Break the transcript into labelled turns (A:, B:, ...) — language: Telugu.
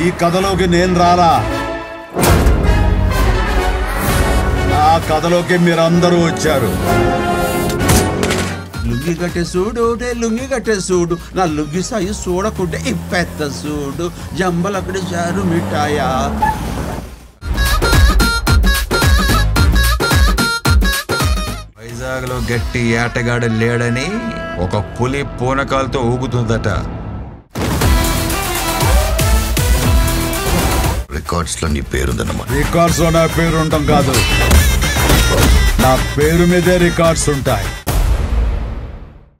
A: ఈ కథలోకి నేను రారా నా కథలోకి మీరందరూ వచ్చారు
B: లుంగి కట్టే చూడు నే లుంగి కట్టే చూడు నా లుంగి సాయి చూడకుంటే ఇప్పెత్త చూడు జంబలక్కడి చారు మిఠాయా
C: వైజాగ్ లో గట్టి ఏటగాడు లేడని ఒక పులి పూనకాలతో ఊగుతుందట
D: రికార్డ్స్ లో నీ పేరుందన్నమాట
A: రికార్డ్స్ లో నా పేరు ఉండటం కాదు నా పేరు మీదే రికార్డ్స్ ఉంటాయి